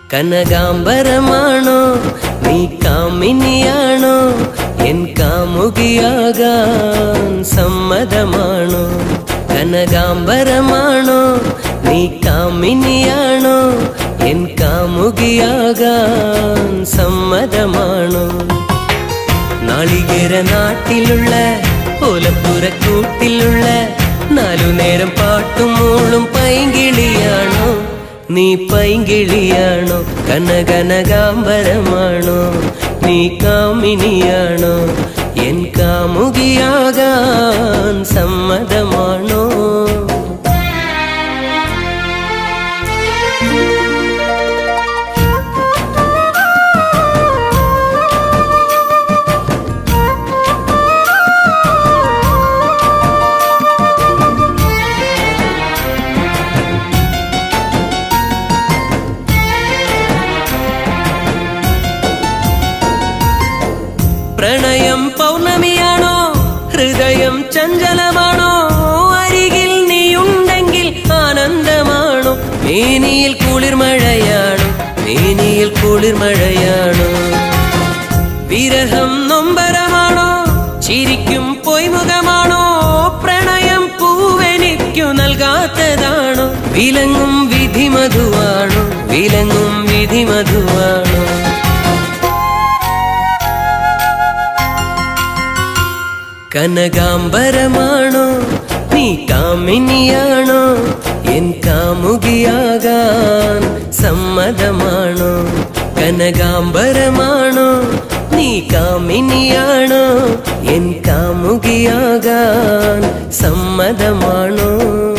കനകാംബരമാണോ നീ കാമിനിയാണോ എൻ കാമുകിയാകാൻ സമ്മതമാണോ കനകാംബരമാണോ നീ കാമിനിയാണോ എൻ കാമുകിയാകാൻ സമ്മതമാണോ നാളികേര നാട്ടിലുള്ള ഓലപ്പുറക്കൂട്ടിലുള്ള നാലു നേരം പാട്ടും മൂളും പൈങ്കിളിയാണോ നീ പൈങ്കിളിയാണോ കനകനകാംബരമാണോ നീ കാമിനിയാണോ എൻ കാമുകിയാകാൻ സമ്മതമാണോ പ്രണയം പൗർണമിയാണോ ഹൃദയം ചഞ്ചലമാണോ അരികിൽ നീയുണ്ടെങ്കിൽ ആനന്ദമാണോ മേനിയിൽ കുളിർമഴയാണോ മേനിയിൽ കുളിർമഴയാണോ വിരഹം നൊമ്പരമാണോ ചിരിക്കും പൊയ്മുഖമാണോ പ്രണയം പൂവെനിക്കു നൽകാത്തതാണോ വിലങ്ങും വിധിമധുവാണോ വിലങ്ങും വിധിമധുവാണോ കനകാംബരമാണോ നീ കാമിനിയാണോ എൻ കാമുകിയാകാൻ സമ്മതമാണോ കനകാംബരമാണോ നീ കാമിനിയാണോ എൻ കാമുകിയാകാൻ സമ്മതമാണോ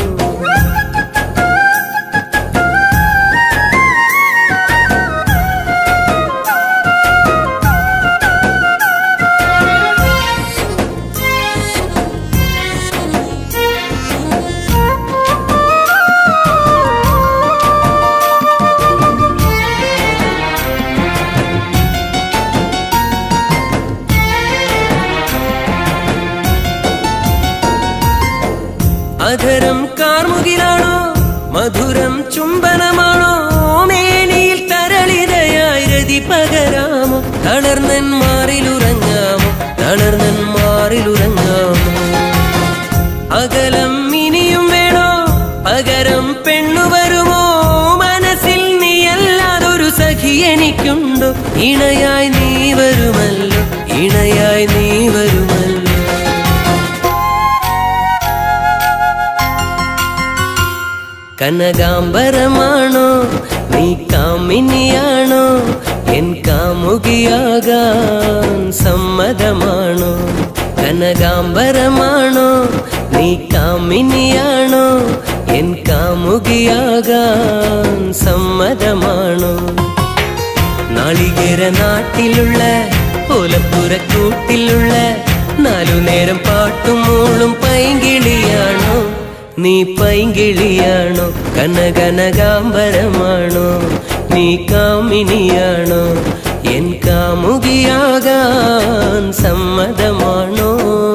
അധരം കാർമുകിലാണോ മധുരം ചുംബനമാണോ മേനിയിൽ തരളിതയായി രതി പകരാമോ തളർന്നൻ മാറിലുറങ്ങാമോ തളർന്നൻ മാറിലുറങ്ങാമോ അകലം ഇനിയും വേണോ പകരം പെണ്ണു വരുമോ മനസ്സിൽ നീയല്ലാതൊരു സഖി എനിക്കുണ്ടോ ഇണയായി നീ വരുമല്ലോ ഇണയായി നീ വരുമല്ലോ കനകാംബരമാണോ നീ കാമിനിയാണോ എൻ കാമുകിയാകാൻ സമ്മതമാണോ കനകാംബരമാണോ നീ കാമിനിയാണോ എൻ കാമുകിയാകാൻ സമ്മതമാണോ നാളികേര നാട്ടിലുള്ള ഓലപ്പുറക്കൂട്ടിലുള്ള നാലു നേരം പാട്ടും മൂളും പൈങ്കിളിയാണോ നീ പൈങ്കിളിയാണോ കനകനകാംബരമാണോ നീ കാമിനിയാണോ എൻ കാമുകിയാകാൻ സമ്മതമാണോ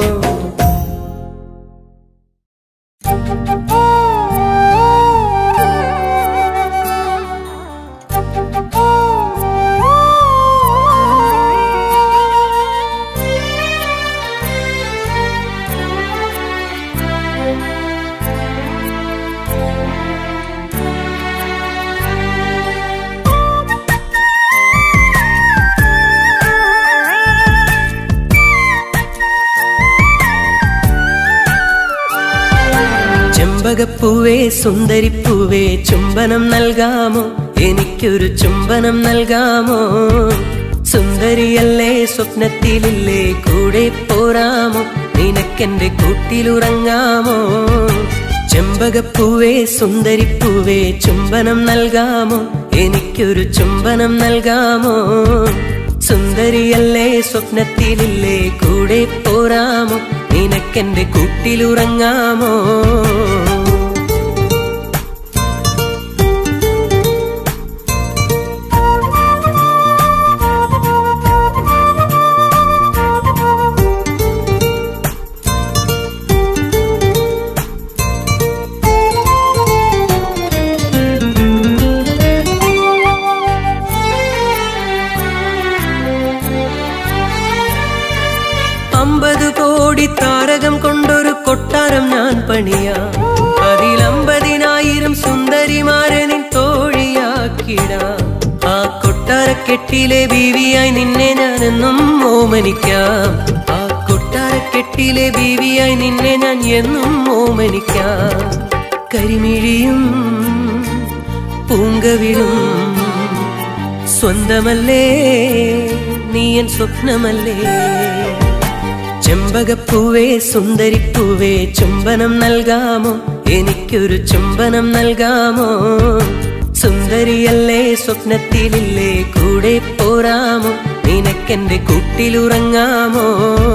ചെമ്പകപ്പൂവേ സുന്ദരിപ്പൂവേ ചുംബനം നൽകാമോ എനിക്കൊരു ചുംബനം നൽകാമോ സുന്ദരിയല്ലേ സ്വപ്നത്തിലില്ലേ കൂടെ പോരാമോ നിനക്കെന്റെ കൂട്ടിലുറങ്ങാമോ ചെമ്പകപ്പൂവേ സുന്ദരിപ്പൂവേ ചുംബനം നൽകാമോ എനിക്കൊരു ചുംബനം നൽകാമോ സുന്ദരിയല്ലേ സ്വപ്നത്തിലില്ലേ കൂടെ പോരാമോ നിനക്കെന്റെ കൂട്ടിലുറങ്ങാമോ ആ കൊട്ടാരക്കെട്ടിലെ ബീവിയായി നിന്നെ ഞാനെന്നും ഓമനിക്കാം ആ കൊട്ടാരക്കെട്ടിലെ ബീവിയായി നിന്നെ ഞാൻ എന്നും ഓമനിക്കാം കരിമിഴിയും പൂങ്കവിളും സ്വന്തമല്ലേ നീ എൻ സ്വപ്നമല്ലേ ചെമ്പകപ്പൂവേ സുന്ദരിപ്പൂവേ ചുംബനം നൽകാമോ എനിക്കൊരു ചുംബനം നൽകാമോ സുന്ദരിയല്ലേ സ്വപ്നത്തിലില്ലേ കൂടെ പോരാമോ നിനക്കെന്റെ കൂട്ടിലുറങ്ങാമോ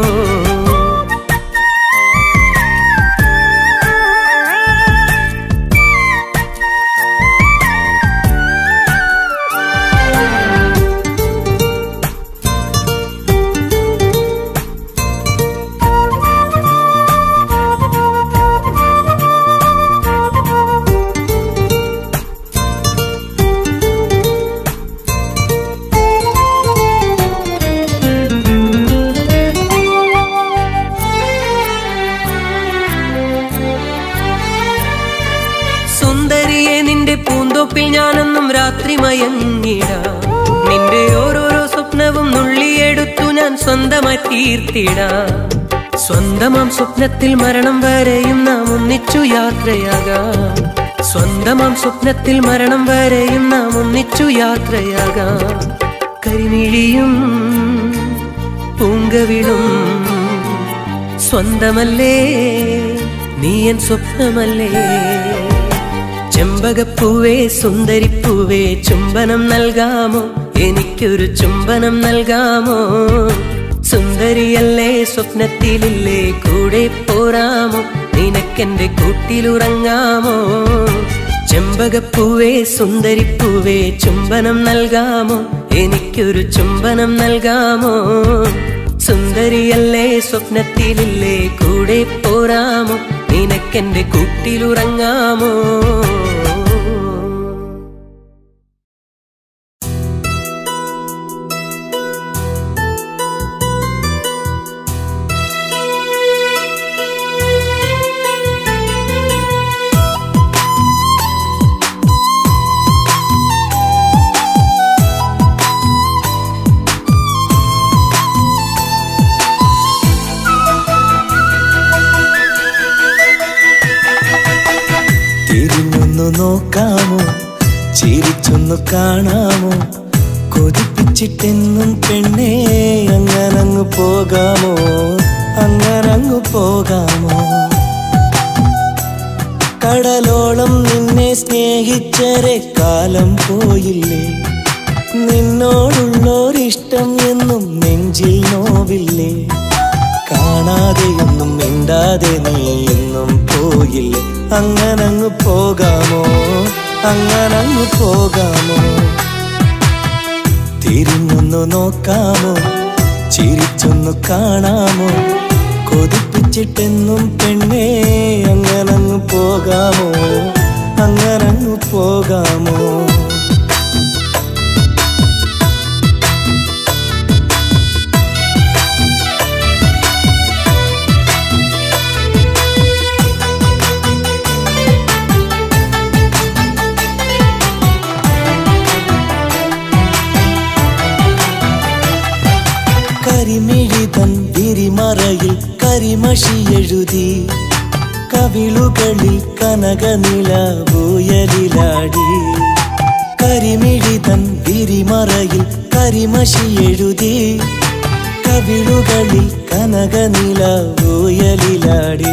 സുന്ദരിയെ നിന്റെ പൂന്തോപ്പിൽ ഞാനെന്നും രാത്രി മയങ്ങിടാം നിന്റെ ഓരോരോ സ്വപ്നവും നുള്ളിയെടുത്തു ഞാൻ സ്വന്തമായി തീർത്തിടാം സ്വന്തമാം സ്വപ്നത്തിൽ മരണം വരെയും നാം ഒന്നിച്ചു യാത്രയാകാം സ്വന്തമാം സ്വപ്നത്തിൽ മരണം വരെയും നാം ഒന്നിച്ചു യാത്രയാകാം കരിമിഴിയും പൂങ്കവിളും സ്വന്തമല്ലേ നീ എൻ സ്വപ്നമല്ലേ ചെമ്പകപ്പൂവേ സുന്ദരിപ്പൂവേ ചുംബനം നൽകാമോ എനിക്കൊരു ചുംബനം നൽകാമോ സുന്ദരിയല്ലേ സ്വപ്നത്തിലില്ലേ കൂടെ പോരാമോ നിനക്കെന്റെ കൂട്ടിലുറങ്ങാമോ ചെമ്പകപ്പൂവേ സുന്ദരിപ്പൂവേ ചുംബനം നൽകാമോ എനിക്കൊരു ചുംബനം നൽകാമോ സുന്ദരിയല്ലേ സ്വപ്നത്തിലില്ലേ കൂടെ പോരാമോ നിനക്കെന്റെ കൂട്ടിലുറങ്ങാമോ തിരിഞ്ഞൊന്നു നോക്കാമോ ചിരിച്ചൊന്നു കാണാമോ കൊതിപ്പിച്ചിട്ടെന്നും പെണ്ണേ അങ്ങനങ്ങ് പോകാമോ അങ്ങനങ്ങ് പോകാമോ കടലോളം നിന്നെ സ്നേഹിച്ചരെ കാലം പോയില്ലേ നിന്നോടുള്ളോരിഷ്ടം എന്നും നെഞ്ചിൽ നോവില്ലേ കാണാതെയൊന്നും മിണ്ടാതെ നീ എന്നും പോയില്ലേ അങ്ങനങ്ങ് പോകാമോ അങ്ങനങ്ങ് പോകാമോ തിരിഞ്ഞൊന്നു നോക്കാമോ ചിരിച്ചൊന്നു കാണാമോ കൊതിപ്പിച്ചിട്ടെന്നും പെണ്ണേ അങ്ങനങ്ങ് പോകാമോ അങ്ങനങ്ങ് പോകാമോ കരിമിഴിതൻ വിരിമറയിൽ കരിമഷി എഴുതി കവിളുകളിൽ കനകനില ഊയലിലാടി കരിമിഴിതൻ വിരിമറയിൽ കരിമഷി എഴുതി കവിളുകളിൽ കനകനില ഊയലിലാടി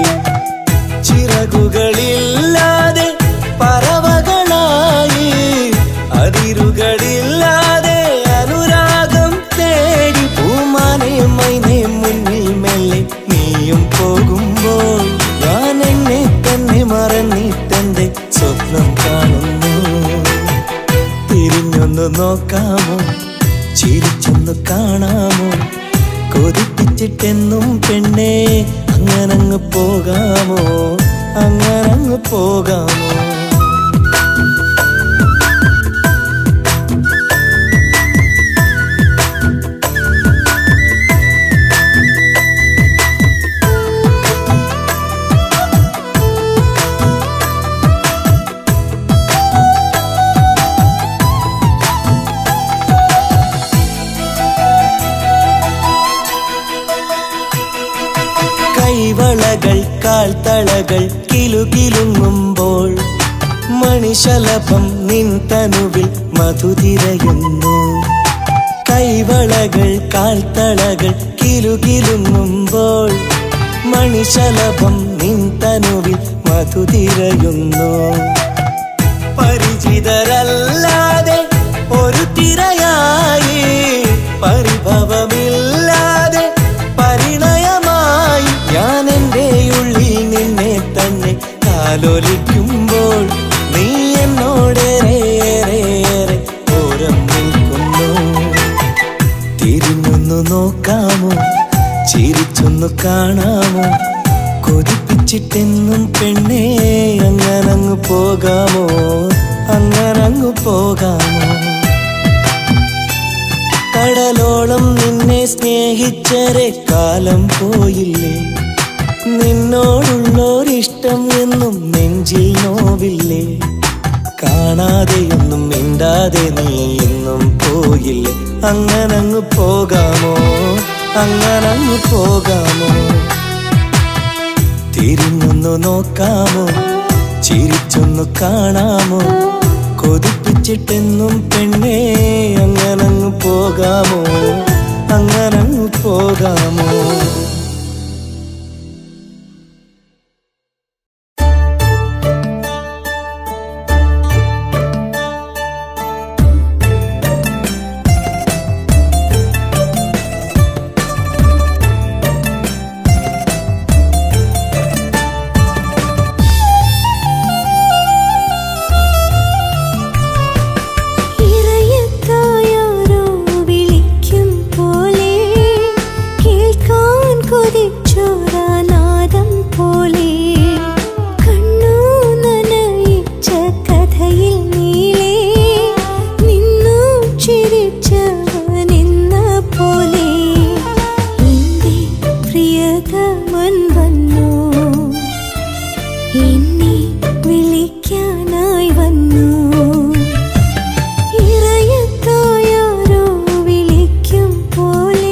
ചിറകുകളില്ലാതെ പറവകളായി അതിരുകളില്ലാതെ അനുരാഗം തേടി പൂമാനെ മൈനെ മുന്നിൽ മെല്ലെ നീയും പോകുമ്പോൾ ഞാൻ എന്നെ തന്നെ മറന്നിട്ടെന്റെ സ്വപ്നം കാണുന്നു തിരിഞ്ഞൊന്ന് നോക്കാമോ ചിരിച്ചൊന്ന് കാണാമോ കൊതിപ്പിച്ചിട്ടെന്നും പെണ്ണേ അങ്ങനങ്ങ് പോകാമോ അങ്ങനങ്ങ് പോകാമോ കാൽത്തളകൾ കിലുകിലുങ്ങുമ്പോൾ മണിശലഭം നിൻ തനുവിൽ മധുതിരയുന്നു കൈവളകൾ കാൽത്തളകൾ കിലുകിലുങ്ങുമ്പോൾ മണിശലഭം നിൻ തനുവിൽ മധുതിരയുന്നു പരിചിതരല്ലാതെ ഒരു തിരയായി പരിഭവമില്ലാതെ പരിണയമായി ഞാൻ എൻ്റെ ഉള്ളിൽ നിന്നെ തന്നെ ആലോലിക്കുമ്പോൾ നീ എന്നോടേറേറെ ഓരം നിൽക്കുന്നു തിരിഞ്ഞൊന്നു നോക്കാമോ ചിരിച്ചൊന്നു കാണാമോ കൊതിപ്പിച്ചിട്ടെന്നും പെണ്ണേ അങ്ങനങ്ങ് പോകാമോ അങ്ങനങ്ങ് പോകാമോ കടലോളം നിന്നെ സ്നേഹിച്ചരെ കാലം പോയില്ലേ നിന്നോടുള്ളോരിഷ്ടം എന്നും നെഞ്ചിൽ നോവില്ലേ കാണാതെയൊന്നും മിണ്ടാതെ നീ എന്നും പോയില്ലേ അങ്ങനങ്ങ് പോകാമോ അങ്ങനങ്ങ് പോകാമോ തിരിഞ്ഞൊന്നു നോക്കാമോ ചിരിച്ചൊന്നു കാണാമോ കൊതിപ്പിച്ചിട്ടെന്നും പെണ്ണേ അങ്ങനങ്ങ് പോകാമോ അങ്ങനങ്ങ് പോകാമോ ഇറയത്തായാരോ വിളിക്കും പോലെ കേൾക്കാൻ കൊതിച്ചോരാനാദം പോലെ കണ്ണു നനയിച്ച കഥയിൽ നീളേ നിന്നു ചിരിച്ചവനെന്ന പോലെ എന്റെ പ്രിയതമൻ വന്നു എന്നെ വിളിക്കാനായി വന്നു ഇറയത്തായാരോ വിളിക്കും പോലെ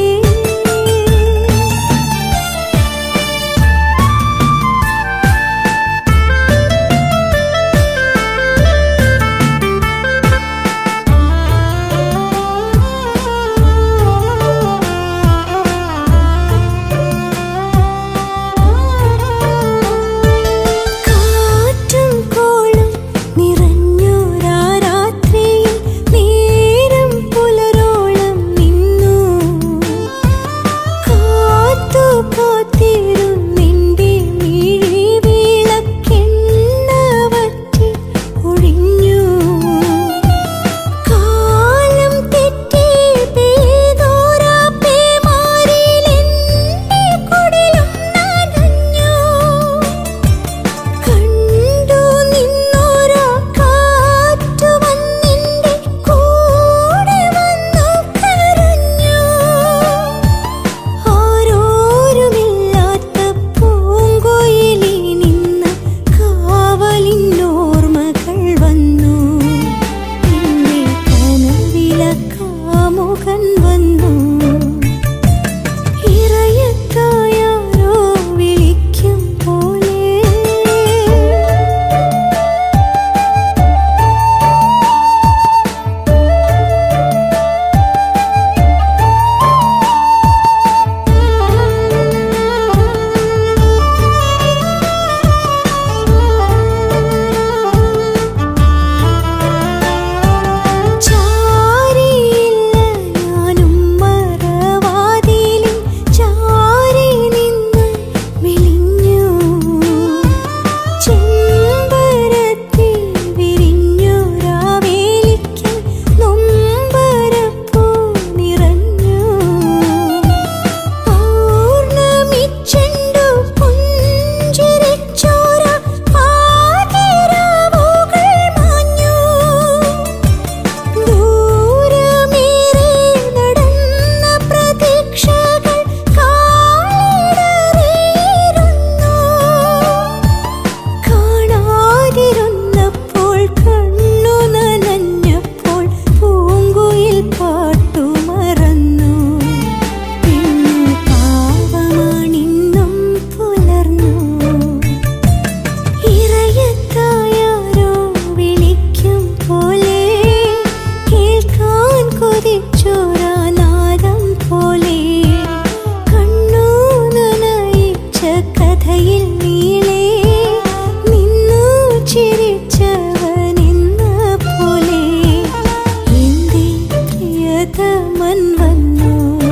കൊതിച്ചോരാനാദം പോലെ കണ്ണു നനയിച്ച കഥയിൽ നീളെ നിന്നു ചിരിച്ചവനെന്ന പോലെ എന്റെ പ്രിയതമൻ വന്നു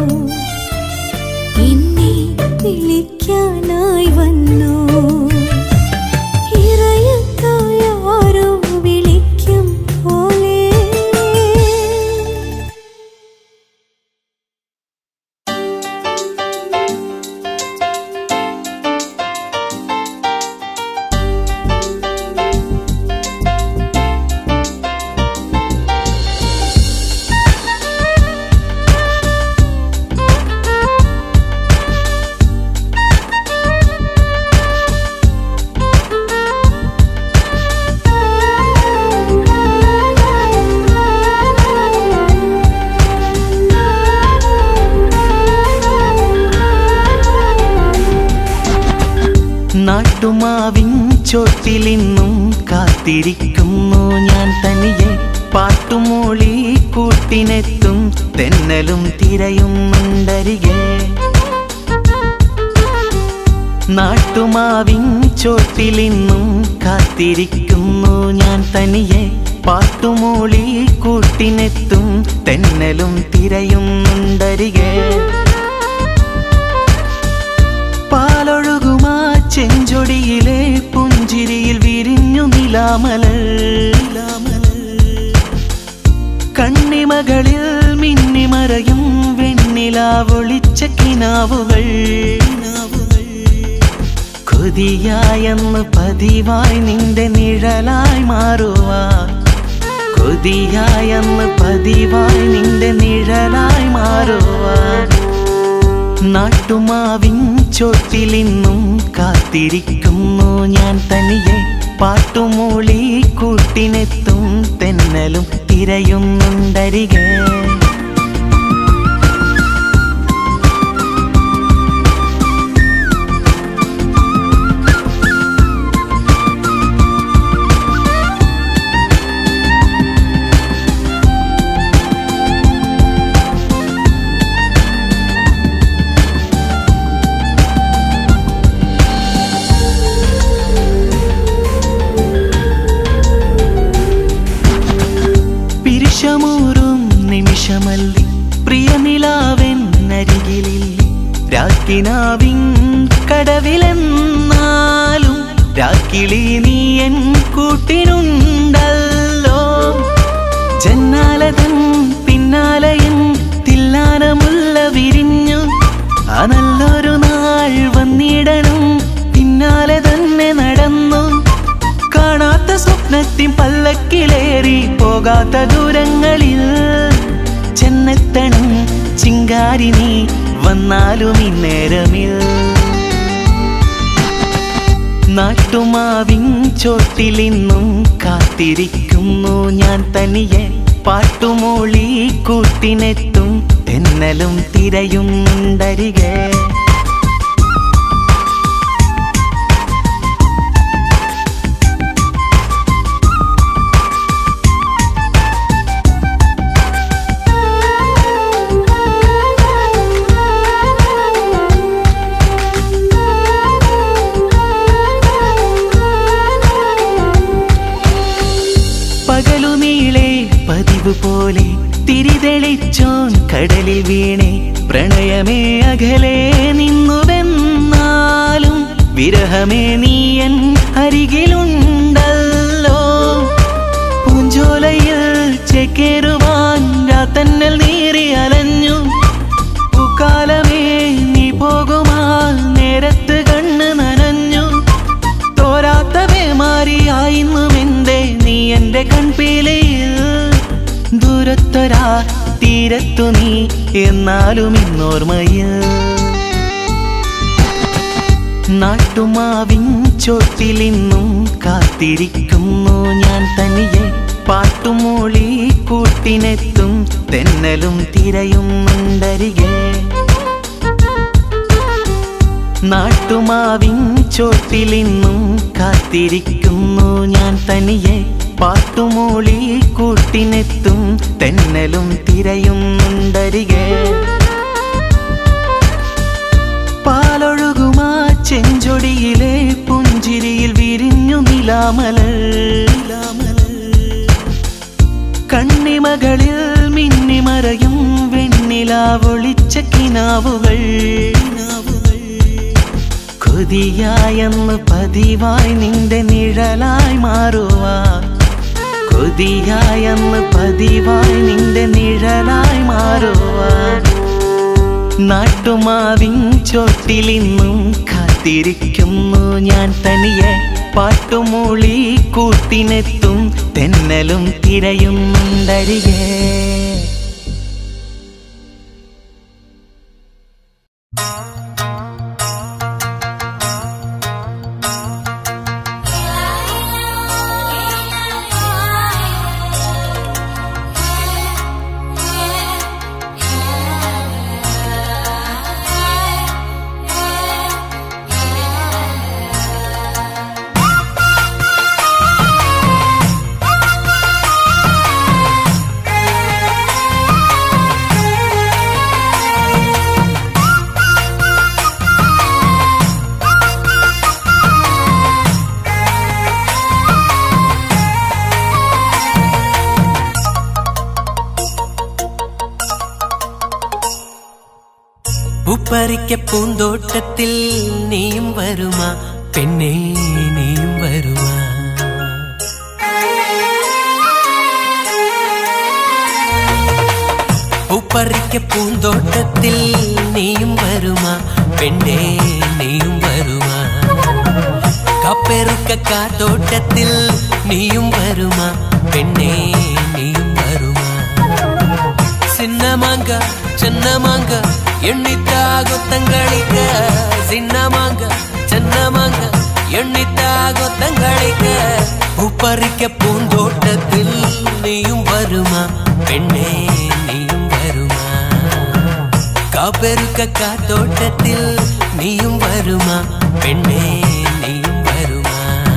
എന്നെ വിളിക്കാനായി വന്നു ഇറയത്തായ ആരോ വിളിക്കും പോലെ നാട്ടുമാവിൻ ചോട്ടിലിന്നും കാത്തിരിക്കുന്നു ഞാൻ തനിയെ പാട്ടുമൂളി കൂട്ടിനെത്തും തെന്നലും തിരയുന്നുണ്ടരികെ നാട്ടുമാവിൻ ചോട്ടിലിന്നും കാത്തിരിക്കുന്നു ഞാൻ തനിയെ പാട്ടുമൂളി കൂട്ടിനെത്തും തെന്നലും തിരയുന്നുണ്ടരികെ പാലൊഴുകുമാ ചെഞ്ചൊടിയിലെ പുഞ്ചിരിയിൽ വിരിഞ്ഞു നിലാമലർ കണ്ണിമകളിൽ മിന്നിമറയും വെണ്ണിലാവൊളിച്ച കിനാവുകൾ കൊതിയായെന്ന് പതിവായി നിന്റെ നിഴലായി മാറുവാൻ കൊതിയായെന്ന് പതിവായി നിന്റെ നിഴലായി മാറുവാൻ നാട്ടുമാവിൻ ചോട്ടിലിന്നും കാത്തിരിക്കുന്നു ഞാൻ തനിയെ പാട്ടുമൂളി കൂട്ടിനെത്തും തെന്നലും തിരയുന്നുണ്ടരികെ പിരിശമൂറും നിമിഷമല്ലി പ്രിയനിലാവൻ അരികിലിൽ രാക്കിനാവിൻ കടവിലെന്നാലും രാക്കിളി നീ എൻ കൂട്ടിനുണ്ടല്ലോ ജന്നാലതൻ പിന്നാലയൻ തില്ലാനമുള്ള വിരിഞ്ഞു ആ നല്ലൊരു നാൾ വന്നിടണം പിന്നാലെ തന്നെ നടന്നു കാണാത്ത സ്വപ്നത്തിൻ പല്ലക്കിലേറി പോകാത്ത ദൂരങ്ങളിൽ ചെന്നെത്തണം ചിങ്കാരി നീ വന്നാലും ഇന്നേരമിൽ നാട്ടുമാവിൻ ചോട്ടിലിന്നും കാത്തിരിക്കുന്നു ഞാൻ തനിയെ പാട്ടുമൂളി കൂട്ടിനെത്തും തെന്നലും തിരയുണ്ടരികെ പകലു നീളെ പതിവ് പോലെ തിരിതെളിച്ചോൻ കടലിൽ വീണേ പ്രണയമേ അകലെ നിന്നുവെന്നാലും വിരഹമേ നീയൻ അരികിലുണ്ടല്ലോ പൂഞ്ചോലയിൽ ചേക്കേറുവാൻ രാത്തന്നൽ നീറി അലഞ്ഞു പൂക്കാലമേ നീ പോകുമാ നേരത്ത് കണ്ണ് നനഞ്ഞു തോരാത്ത പേമാരിയായിന്നുമെന്തേ നീ എന്റെ കൺപീലയിൽ ദൂരത്തൊരാ തീരത്തു നീ എന്നാലും ഇന്നോർമ്മയിൽ നാട്ടുമാവിൻ ചോട്ടിലിന്നും കാത്തിരിക്കുന്നു ഞാൻ തനിയെ പാട്ടുമൂളി കൂട്ടിനെത്തും തെന്നലും തിരയുന്നുണ്ടരികെ നാട്ടുമാവിൻ ചോട്ടിലിന്നും കാത്തിരിക്കുന്നു ഞാൻ തനിയെ പാട്ടുമൂളി കൂട്ടിനെത്തും തെന്നലും തിരയുന്നുണ്ടരികെ പാലൊഴുകുമാ ചെഞ്ചൊടിയിലെ പുഞ്ചിരിയിൽ വിരിഞ്ഞു നിലാമലർ കണ്ണിമകളിൽ മിന്നിമറയും വെണ്ണിലാവൊളിച്ച കിനാവുകൾ കൊതിയായെന്ന് പതിവായി നിന്റെ നിഴലായി മാറുവാ കൊതിയായെന്ന് പതിവായി നിന്റെ നിഴലായി മാറുവാ നാട്ടുമാവിൻ ചോട്ടിലിന്നും കാത്തിരിക്കുന്നു ഞാൻ തനിയെ പാട്ടുമൂളി കൂട്ടിനെത്തും തെന്നലും തിരയുന്നുണ്ടരികെ ഉപ്പറിക്ക പൂന്തോട്ടത്തിൽ നീയും വരുമാ പെണ്ണേ നീയും വരുമാ ഉപ്പറിക്ക പൂന്തോട്ടത്തിൽ നീയും വരുമാ പെണ്ണേ നീയും വരുമാ കപ്പെറുക്ക കാത്തോട്ടത്തിൽ നീയും വരുമാ പെണ്ണേ നീയും വരുമാ சின்னமாங்க சின்னமாங்க எண்ணித்தாகுத்தங்களிக்க சின்னமாங்க சின்னமாங்க எண்ணித்தாகுத்தங்களிக்க உப்பறிக்க பூந்தோட்டத்தில் நீயும் வருமா பெண்ணே நீயும் வருமா காப்பெருக்க காத்தோட்டத்தில் நீயும் வருமா பெண்ணே நீயும் வருமா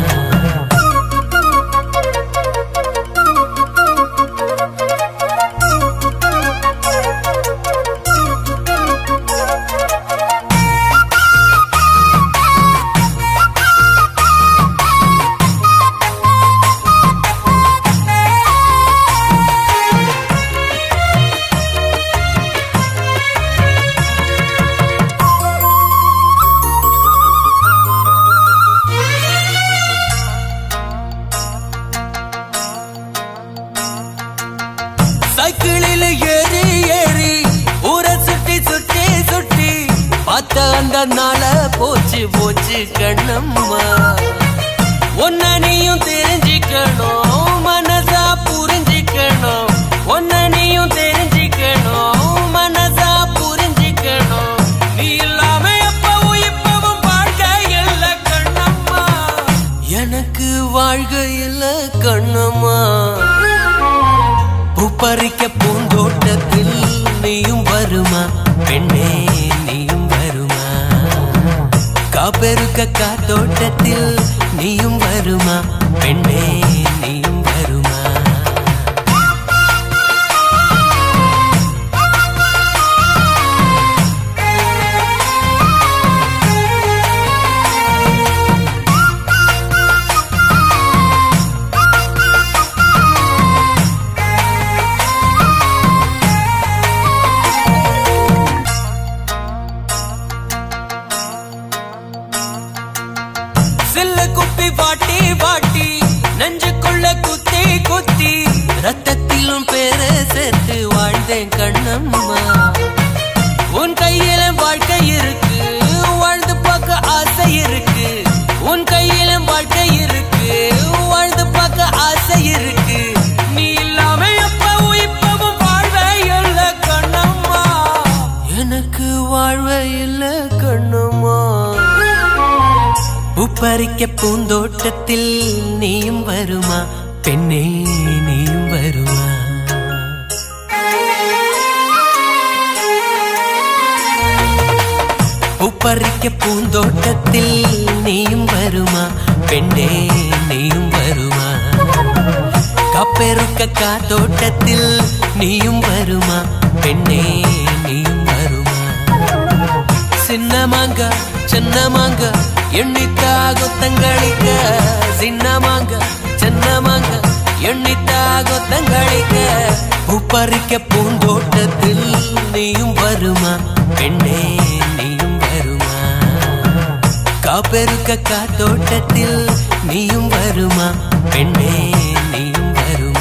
சைக்கிளில் ஏறி ஏறி ஊரை சுத்தி சுத்தி சுத்தி பார்த்த அந்த நாள போச்சு போச்சு கண்ணம்மா ஒன்ன நீயும் தெரிஞ்சுக்கணும் மனசா புரிஞ்சுக்கணும் ஒன்ன நீயும் தெரிஞ்சுக்கணும் மனசா புரிஞ்சுக்கணும் நீ இல்லாம எப்பவும் இப்பவும் வாழ்க்கை இல்ல கண்ணம்மா எனக்கு வாழ்க்கை இல்ல கண்ணம்மா பூப்பறிக்க பூந்தோட்டத்தில் நீயும் வருமா பெண்ணே நீயும் வருமா காப்பெருக்க காத்தோட்டத்தில் நீயும் வருமா பெண்ணே நீயும் வருமா சில்ல குப்பி வாட்டி வாட்டி நெஞ்சுக்குள்ள குத்தி குத்தி ரத்தத்திலும் பேர சேர்த்து வாழ்ந்தேன் கண்ணம்மா உன் கையில வாழ்க்கை இருக்கு வாழ்ந்து பார்க்க ஆசை இருக்கு உன் கையில வாழ்க்கை இருக்கு வாழ்ந்து பார்க்க ஆசை இருக்கு நீ இல்லாம எப்பவும் இப்பவும் வாழ்வே இல்ல கண்ணம்மா எனக்கு வாழ்வே இல்ல கண்ணம்மா உப்பறிக்க பூந்தோட்டத்தில் நீயும் வருமா பெண்ணே நீயும் வருமா உப்பறிக்க பூந்தோட்டத்தில் நீயும் வருமா பெண்ணே நீயும் வருமா കപ്പെറുക്ക കാത്തോട്ടത്തിൽ നീയും വരുമാ പെണ്ണേ നീയും വരുമാ சின்னமாங்க சின்னமாங்க எண்ணித்தா கொத்தங்களிக்க சின்னமாங்க சின்னமாங்க எண்ணித்தா கொத்தங்களிக்க உப்பறிக்க பூந்தோட்டத்தில் நீயும் வருமா பெண்ணே நீயும் வருமா காப்பெருக்க காத்தோட்டத்தில் நீயும் வருமா பெண்ணே நீயும் வருமா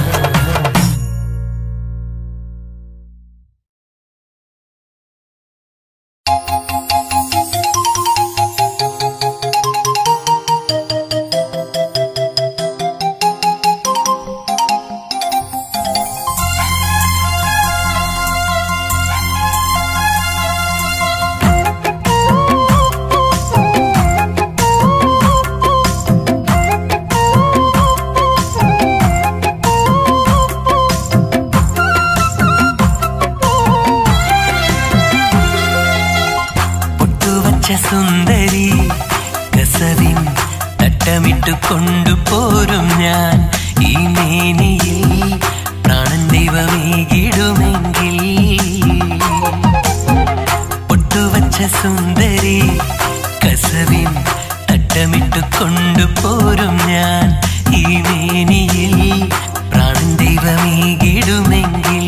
പൊട്ടുവച്ച സുന്ദരി കസവിൻ തട്ടമിട്ടു കൊണ്ടുപോരും ഞാൻ ഈ മേനിയിൽ പ്രാണൻ ദൈവമേകിടുമെങ്കിൽ പൊട്ടുവച്ച സുന്ദരി കസവിൻ തട്ടമിട്ടു കൊണ്ടുപോരും ഞാൻ ഈ മേനിയിൽ പ്രാണൻ ദൈവമേകിടുമെങ്കിൽ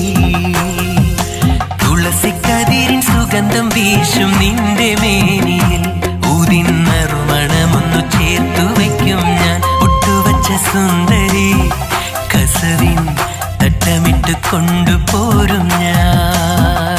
തുളസിക്കതിരിൻ സുഗന്ധം വീശും നിന്റെ മേനിയിൽ ഊതിന്നറുമണമൊന്നു ചേർത്തു വയ്ക്കും ഞാൻ ഒട്ടുവച്ച സുന്ദരി കസവിൻ തട്ടമിട്ട് കൊണ്ടുപോരും ഞാൻ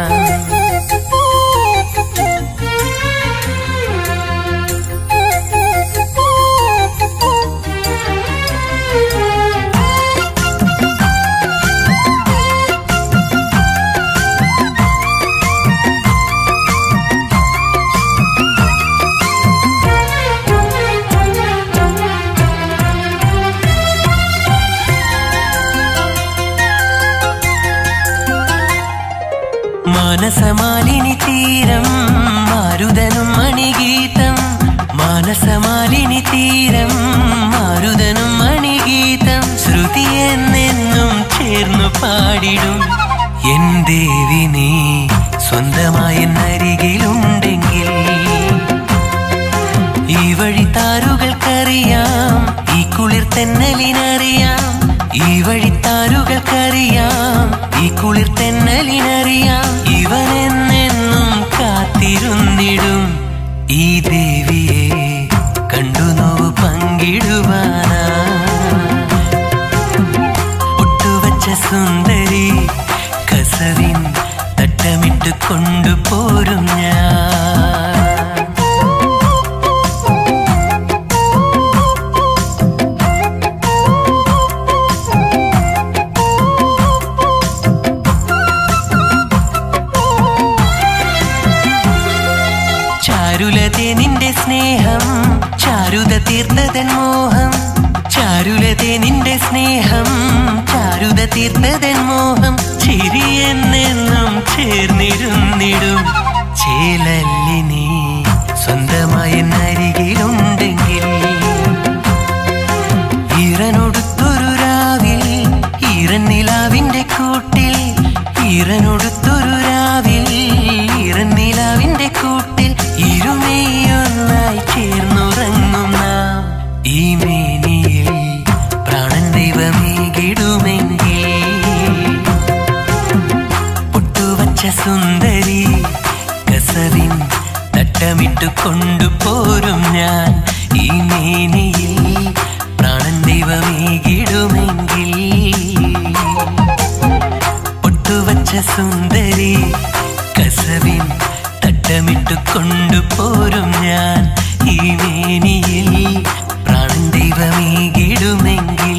മാനസമാലിനി തീരം മാരുതനും മണിഗീതം മാനസമാലിനി തീരം മാരുതനും മണിഗീതം ശ്രുതി എന്നെന്നും ചേർന്നു പാടിടും എൻ ദേവി നീ സ്വന്തമായി എന്നരികിലുണ്ടെങ്കിൽ ഈ വഴി താരുകൾക്കറിയാം ഈ കുളിർ തെന്നലിനറിയാം ഈ വഴി താരുകൾക്കറിയാം ഈ കുളിർ തെന്നലിനറിയാം ഇവനെന്നെന്നും കാത്തിരുന്നിടും ഈ ദേവിയെ കണ്ടു നോവ് പങ്കിടുവാനാ ഒട്ടുവച്ച സുന്ദരി കസവിൻ തട്ടമിട്ട് കൊണ്ടുപോരും ഞാൻ ചാരുലതേ നിന്റെ സ്നേഹം ചാരുത തീർത്തതൻ മോഹം ചാരുലതേ നിന്റെ സ്നേഹം ചാരുത തീർത്തതൻ മോഹം ചിരിയെന്നെന്നും ചേർന്നിരുന്നിടും ചേലല്ലി നീ സ്വന്തമായി നരികിലുണ്ടെങ്കിൽ ഈറനൊടുത്തൊരു രാവിൽ ഈറൻ നിലാവിന്റെ കൂട്ടിൽ ഈറനൊടുത്തൊരു രാവിൽ ഈറൻ നിലാവിന്റെ കൂട്ടിൽ ഇരുമയൊന്നായി ചേർന്നുറങ്ങും നാം ഈ മേനിയിൽ പ്രാണൻ ദൈവമേകിടുമെങ്കിൽ പൊട്ടുവച്ച സുന്ദരി കസവിൻ തട്ടമിട്ടു കൊണ്ടുപോരും ഞാൻ ഈ മേനിയിൽ പ്രാണൻ ദൈവമേകിടുമെങ്കിൽ ഒട്ടുവച്ച സുന്ദരി കസവിൻ തട്ടമിട്ടു കൊണ്ടുപോരും ഞാൻ ഈ മേനിയിൽ പ്രാണൻ ദൈവമേകിടുമെങ്കിൽ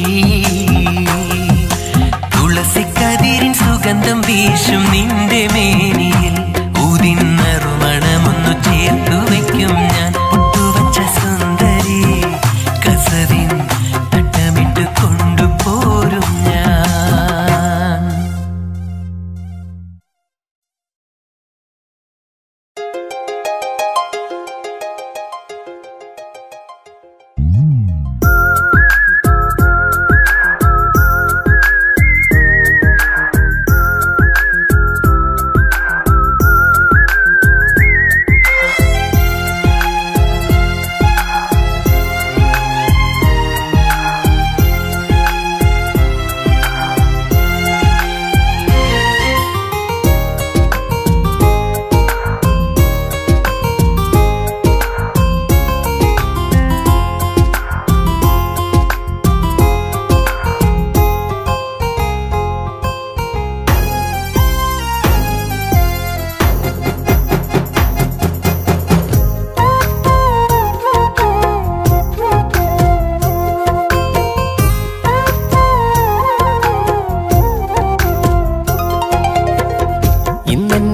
തുളസിക്കതിരിൻ സുഗന്ധം വീശും നിന്റെ മേനിയിൽ ഊതിന്നറുമണമൊന്നു ചേർത്തു വയ്ക്കും ഞാൻ ഒട്ടുവച്ച സുന്ദരി കസവിൻ തട്ടമിട്ട് കൊണ്ടുപോരും ഞാൻ ആ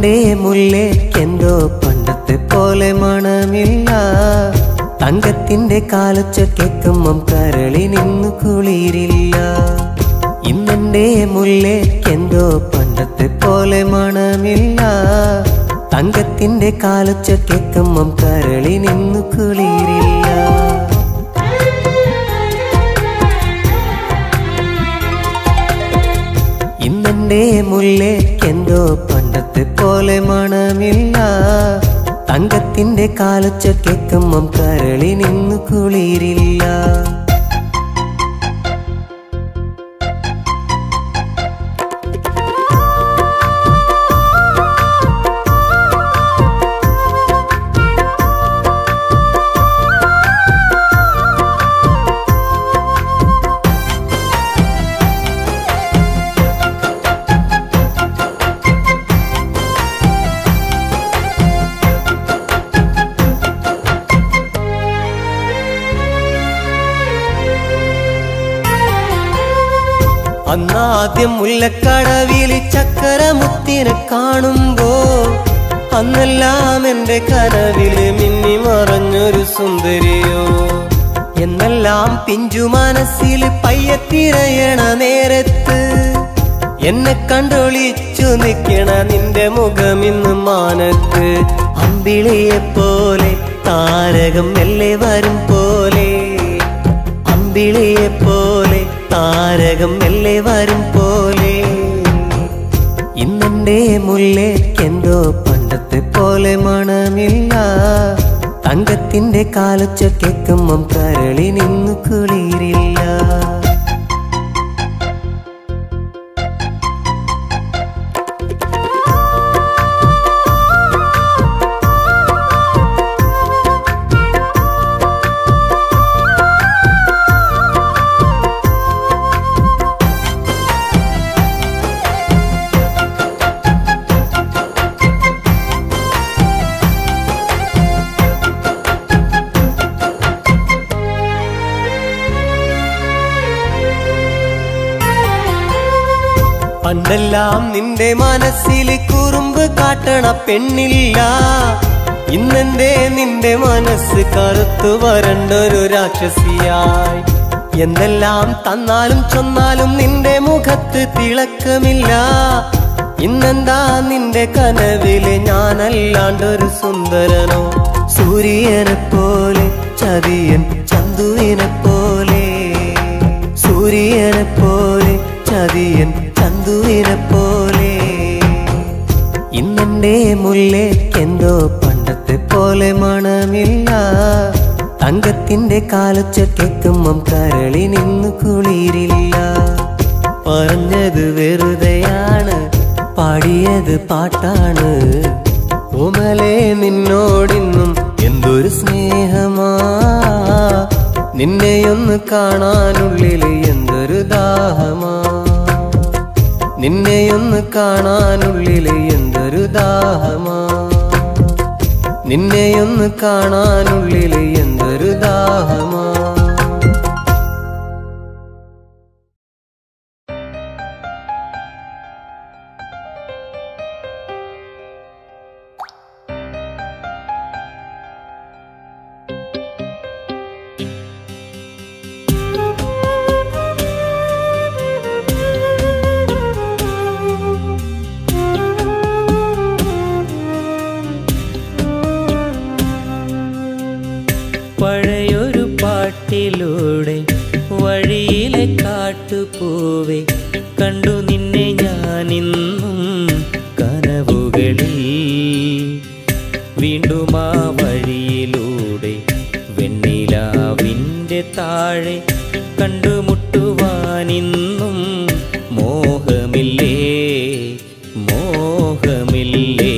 ഇന്നെന്റെ മുല്ലേക്കെന്തോ പണ്ടത്തെ പോലെ മണമില്ല തങ്കത്തിന്റെ കാലൊച്ച കേക്കുമ്പം കരളി നിന്നു കുളിരില്ല ഇന്നെന്റെ മുല്ലേക്കെന്തോ പണ്ടത്തെ പോലെ മണമില്ല തങ്കത്തിന്റെ കാലൊച്ച കേക്കുമ്പം കരളി നിന്നു കുളിരില്ല ഇന്നെന്റെ മുല്ലേക്കെന്തോ പണ്ടത്തെ പോലെ മണമില്ല തങ്കത്തിന്റെ കാലൊച്ച കേക്കുമ്പം കരളി നിന്നു കുളിരില്ല അന്നാദ്യം മുല്ലക്കടവിൽ ചക്കരമുത്തിനെ കാണുമ്പോ അന്നെല്ലാം എന്റെ കനവില് മിന്നി മറഞ്ഞൊരു സുന്ദരിയോ എന്നെല്ലാം പിഞ്ചു മനസ്സിൽ പയ്യത്തിരയണ നേരത്ത് എന്നെ കണ്ടൊളിച്ചു നിൽക്കണ നിന്റെ മുഖമിന്ന് മാനത്ത് അമ്പിളിയെ പോലെ താരകം മെല്ലെ വരും പോലെ അമ്പിളിയെ പോലെ താരകം മെല്ലെ വരും പോലെ ഇന്നെന്റെ മുല്ലേക്കെന്തോ പണ്ടത്തെ പോലെ മണമില്ല തങ്കത്തിന്റെ കാലൊച്ച കേക്കുമ്പം കരളി നിന്നു കുളിരില്ല പണ്ടെല്ലാം നിന്റെ മനസ്സിൽ കുറുമ്പ് കാട്ടണ പെണ്ണില്ല ഇന്നെന്റെ നിന്റെ മനസ്സ് കറുത്തു വരണ്ടൊരു രാക്ഷസിയായി എന്തെല്ലാം തന്നാലും ചൊന്നാലും നിന്റെ മുഖത്ത് തിളക്കമില്ല ഇന്നെന്താ നിന്റെ കനവില് ഞാനല്ലാണ്ടൊരു സുന്ദരനോ സൂര്യനെ പോലെ ചതിയൻ ചന്തുവിനെ പോലെ സൂര്യനെ പോലെ ചതിയൻ ചന്തുവിനെ പോലെ ഇന്നെന്റെ മുല്ലേക്കെന്തോ പണ്ടത്തെ പോലെ മണമില്ല തങ്കത്തിന്റെ കാലൊച്ച കേക്കുമ്പം കരളി നിന്നു കുളിരില്ല പറഞ്ഞത് വെറുതെയാണ് പാടിയത് പാട്ടാണ് ഓമലെ നിന്നോടിന്നും എന്തൊരു സ്നേഹമാ നിന്നെയൊന്ന് കാണാനുള്ളിൽ എന്തൊരു ദാഹമാ നിന്നെയൊന്ന് കാണാനുള്ളിൽ എന്തൊരു ദാഹമാ നിന്നെയൊന്ന് കാണാനുള്ളിൽ എന്തൊരു ദാഹമാ പഴയൊരു പാട്ടിലൂടെ വഴിയിലെ കാട്ടുപൂവെ കണ്ടു നിന്നെ ഞാനിന്നും കനവുകളിൽ വീണ്ടും ആ വഴിയിലൂടെ വെണ്ണിലാവിൻ്റെ താഴെ കണ്ടുമുട്ടുവാനിന്നും മോഹമില്ലേ മോഹമില്ലേ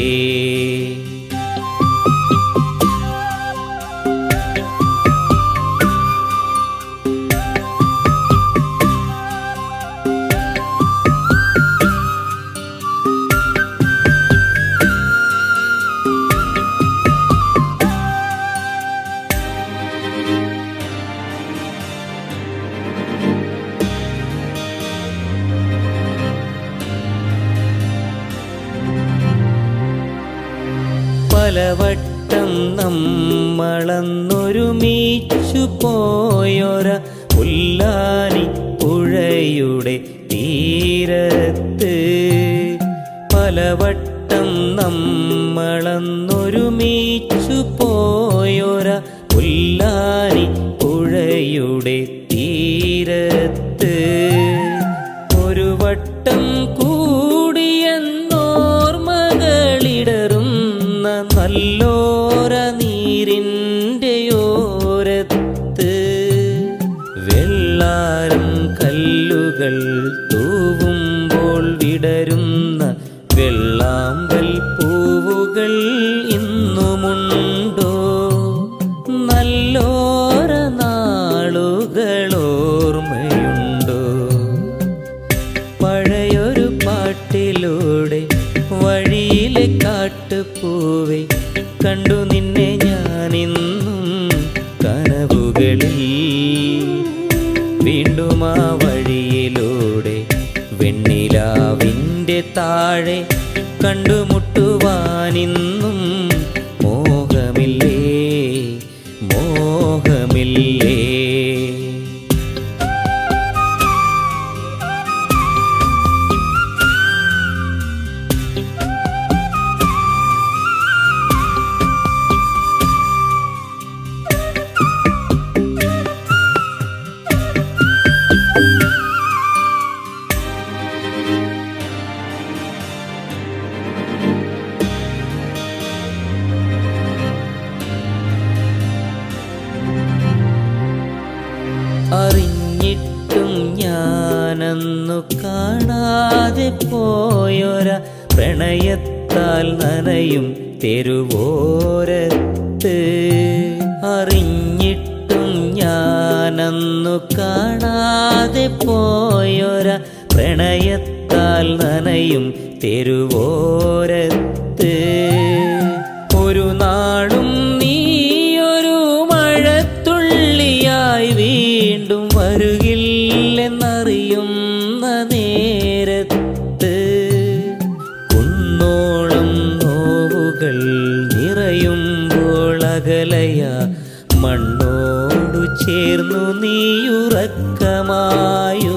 പലവട്ടം നമ്മളന്നൊരുമിച്ചു പോയൊര പുല്ലാനി പുഴയുടെ തീരത്ത് പലവട്ടം നമ്മളന്നൊരുമിച്ചു പോയൊര പുല്ലാനി പുഴയുടെ തീരത്ത് ഒരു വട്ടം കൂടിയെന്നോർമകളിടറുന്ന നല്ലോര നീരിൻ്റെ ഓരത്ത് വെള്ളാരം കല്ലുകൾ തൂവുമ്പോൾ വിടരുന്ന വെള്ളാമ്പൽ പൂവുകൾ ഇന്നുമുണ്ടോ നല്ലോര നാളുകൾ ഓർമ്മയുണ്ടോ പഴയൊരു പാട്ടിലൂടെ വഴിയിലെ കാട്ടുപൂവെ കണ്ടു നിന്നെ ഞാനിന്നും കനവുകളിൽ വീണ്ടും ആ വഴിയിലൂടെ വെണ്ണിലാവിൻ്റെ താഴെ കണ്ടുമുട്ടുവാനിന്നും മോഹമില്ലേ മോഹമില്ലേ അറിഞ്ഞിട്ടും ഞാനന്നു കാണാതെ പോയൊര പ്രണയത്താൽ നനയും തെരുവോരത്ത് അറിഞ്ഞിട്ടും ഞാനന്നു കാണാതെ പോയൊര പ്രണയത്താൽ നനയും തെരുവോരത്ത് ഒരു നാളും നീയൊരു മഴത്തുള്ളിയായി വീണ്ടും വരുകില്ലെന്നറിയുന്ന നേരത്ത് കുന്നോളം നോവുകൾ നിറയുമ്പോൾ അകലയ മണ്ണോടു ചേർന്നു നീയുറക്കമായോ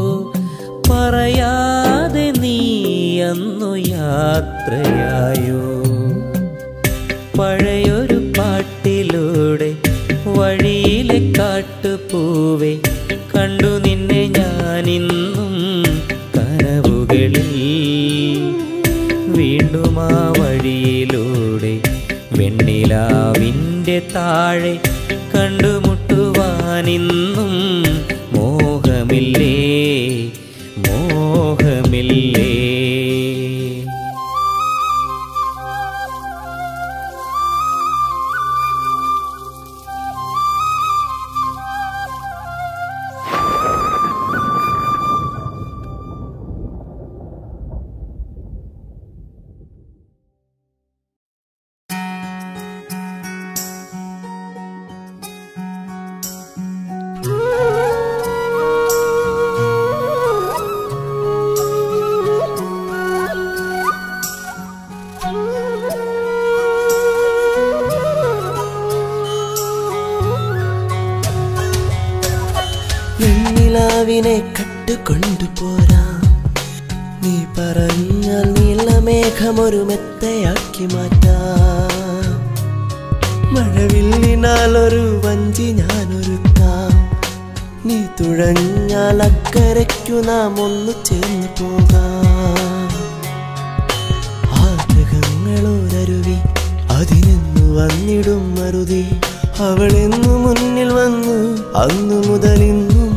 പറയാതെ നീ അന്നു യാത്രയായോ പഴയൊരു പാട്ടിലൂടെ വഴിയിലെ കാട്ടുപൂവെ കണ്ടു നിന്നെ ഞാനിന്നും കനവുകളിൽ വീണ്ടും ആ വഴിയിലൂടെ വെണ്ണിലാവിൻ്റെ താഴെ കണ്ടുമുട്ടുവാനിന്നും മോഹമില്ലേ മോഹമില്ലേ വെണ്ണിലാവിനെ കട്ടുകൊണ്ടുപോരാം നീ പറഞ്ഞാൽ നീലമേഘമൊരു മെത്തയാക്കി മാറ്റാം മഴവില്ലിനാൽ ഒരു വഞ്ചി ഞാനൊരുക്കാം നീ തുഴഞ്ഞാൽ അക്കരയ്ക്കു നാം ഒന്നു ചേർന്ന് പോകാം ആഗ്രഹങ്ങളോരരുവി അതിനെന്നു വന്നിടും മറുതി അവളെന്നു മുന്നിൽ വന്നു അന്നു മുതൽ ഇന്നും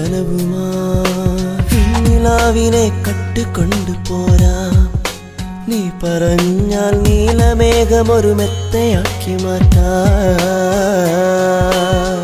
കനവുമാവിനെ കട്ടുകൊണ്ടു പോരാ നീ പറഞ്ഞാൽ നീലമേഘമൊരു മെത്തയാക്കി മാറ്റാം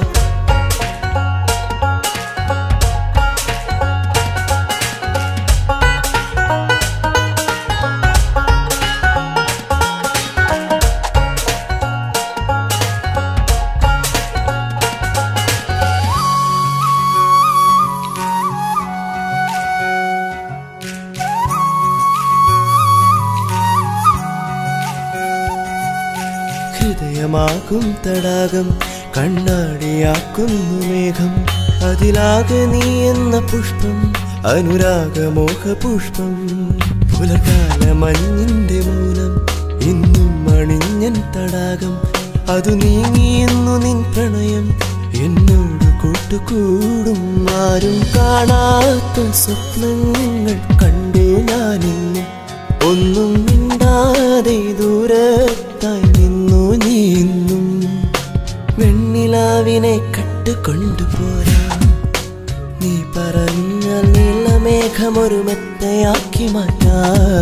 പ്രണയമാകും തടാകം കണ്ണാടിയാക്കുന്നു മേഘം അതിലാകെ നീ എന്ന പുഷ്പം അനുരാഗമോഹ പുഷ്പം പുലകാല മഞ്ഞിന്റെ മൂലം ഇന്നും മണിഞ്ഞൻ തടാകം അതു നീങ്ങിയെന്നു നിൻ പ്രണയം എന്നോട് കൂട്ടുകൂടും ആരും കാണാത്ത സ്വപ്നങ്ങൾ കണ്ടു ഞാനിന്നും ഒന്നും മിണ്ടാതെ ദൂരത്തായി നിന്നു നീ ഇന്നും വെണ്ണിലാവിനെ കട്ടുകൊണ്ടുപോരാ നീ പറഞ്ഞാൽ നീലമേഘമൊരു മെത്തയാക്കി മാറ്റാ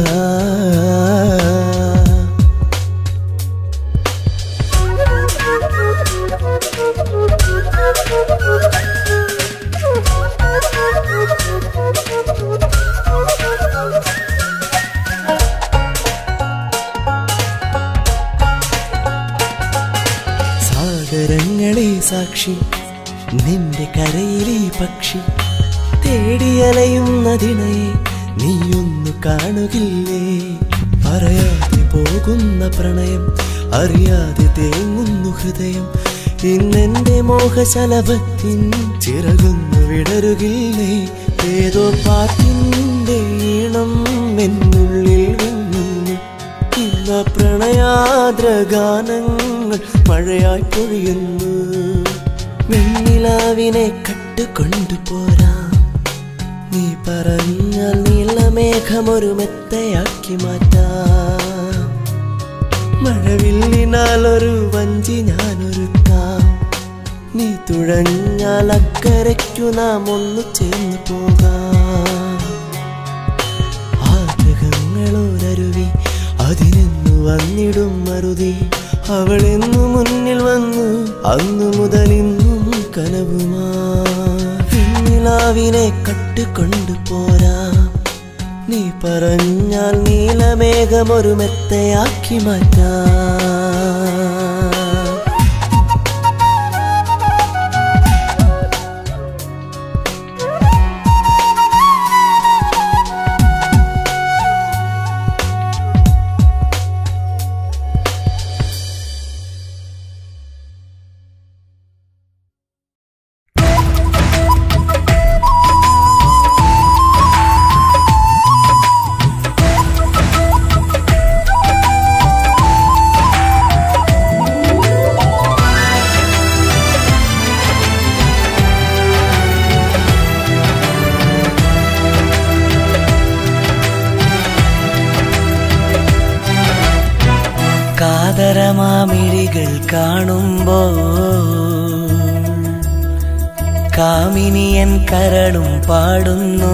സാഗരങ്ങളെ സാക്ഷി നിന്റെ കരയിലെ പക്ഷി തേടിയലയുന്നതിണയെ നീയൊന്നു കാണുകില്ലേ പറയാതെ പോകുന്ന പ്രണയം അറിയാതെ തേങ്ങുന്നു ഹൃദയം ഇന്നെന്റെ മോഹശലഭത്തിൻ ചിറകുന്നു വിടരുകില്ലേ ഏതോ പാട്ടിന്റെ ഈണം എന്നുള്ളിൽ വിങ്ങുന്നു ഇന്ന പ്രണയാദ്ര ഗാനങ്ങൾ മഴയായി പൊഴിയുന്നു വെണ്ണിലാവിനെ കട്ടുകൊണ്ടുപോരാ നീ പറഞ്ഞാൽ നീലമേഘമൊരു മെത്തയാക്കി മാറ്റാം മഴവില്ലിനാൽ ഒരു വഞ്ചി ഞാനൊരുക്കാം നീ തുഴഞ്ഞാൽ അക്കരയ്ക്കു നാം ഒന്നു ചേർന്ന് പോകാം ആഗ്രഹങ്ങളോരരുവി അതിനെന്നു വന്നിടും മറുതി അവളെന്നു മുന്നിൽ വന്നു അന്നു മുതൽ ഇന്നും കനവുമാ പിന്നിലാവിനെ കട്ടുകൊണ്ടു പോരാ നീ പറഞ്ഞാൽ നീലമേഘമൊരു മെത്തയാക്കി മാറ്റാം കാതരമാമിഴികൾ കാണുമ്പോ കാമിനിയൻ കരളും പാടുന്നു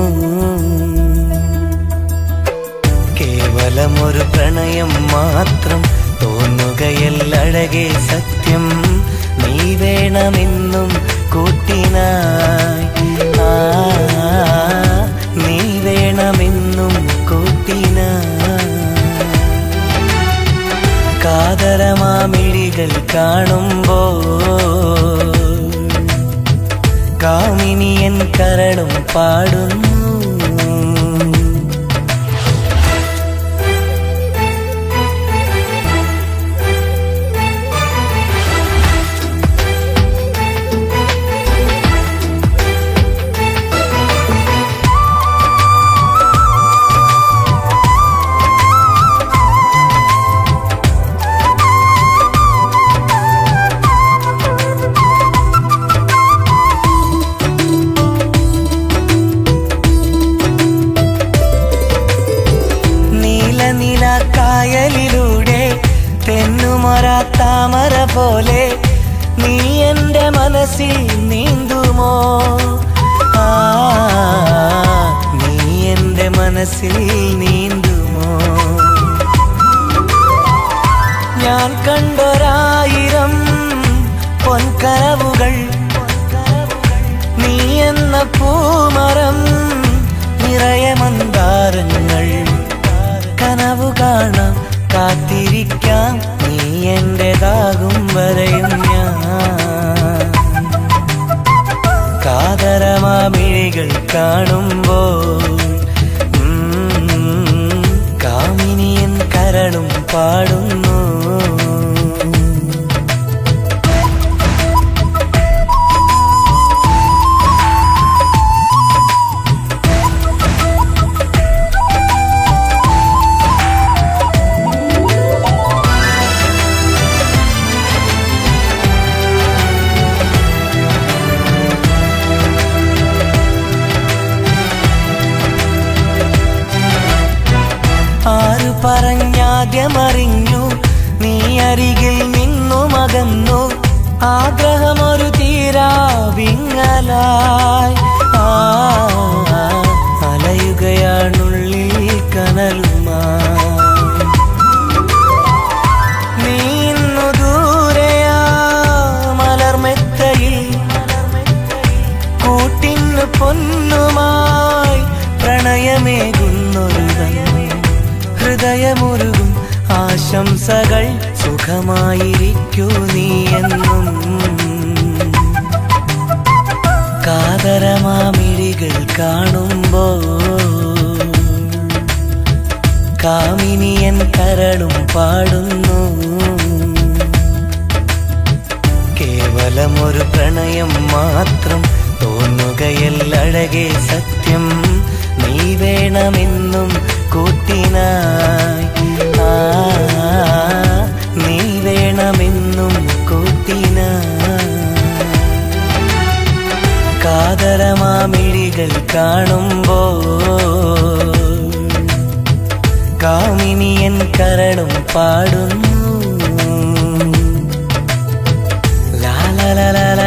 കേവലം ഒരു പ്രണയം മാത്രം തോന്നുകയല്ലഴകെ സത്യം നീ വേണമെന്നും കൂട്ടിനായി ആ നീ വേണമെന്നും കൂട്ടിനായി കാതരമാമിഴികൾ കാണുമ്പോ കാമിനിയൻ കരളും പാടുന്നു നീല നീല കായലിലൂടെ തെന്നുമൊര താമര പോലെ നീ എന്റെ മനസ്സിൽ നീന്തുമോ ആ നീ എന്റെ മനസ്സിൽ നീന്തുമോ ഞാൻ കണ്ടൊരായിരം പൊൻകനവുകൾ നീ എന്ന പൂമരം നിറയെ മന്ദാരങ്ങൾ കനവു കാണാം കാത്തിരിക്കാം നീ എന്റേതാകും വരെയും ഞാൻ കാതരമാമിഴികൾ കാണുമ്പോൾ ഉം, കാമിനിയൻ കരളും പാടുന്നു പറഞ്ഞാദ്യമറിഞ്ഞു നീ അരികിൽ നിന്നു മകന്നു ആഗ്രഹമൊരു തീരാ വിങ്ങലായി ആ അലയുകയാണുള്ളിൽ കനലുമായി നീ ഇന്നു ദൂരെയാ മലർമെത്തയിൽ കൂട്ടിന് പൊന്നുമായി പ്രണയമേകുന്നൊരുവൻ ഹൃദയമുരുകും ആശംസകൾ സുഖമായിരിക്കൂ നീ എന്നും കാതരമാമിഴികൾ കാണുമ്പോ കാമിനിയൻ കരളും പാടുന്നു കേവലമൊരു പ്രണയം മാത്രം തോന്നുകയല്ലഴകെ സത്യം നീ വേണമെന്നും കൂട്ടിനായി ആ നീ വേണമെന്നും കൂട്ടിനായി കാതരമാമിഴികൾ കാണുമ്പോ കാമിനിയൻ കരളും പാടുന്നു ലാ ലാ ലാ ലാ ലാ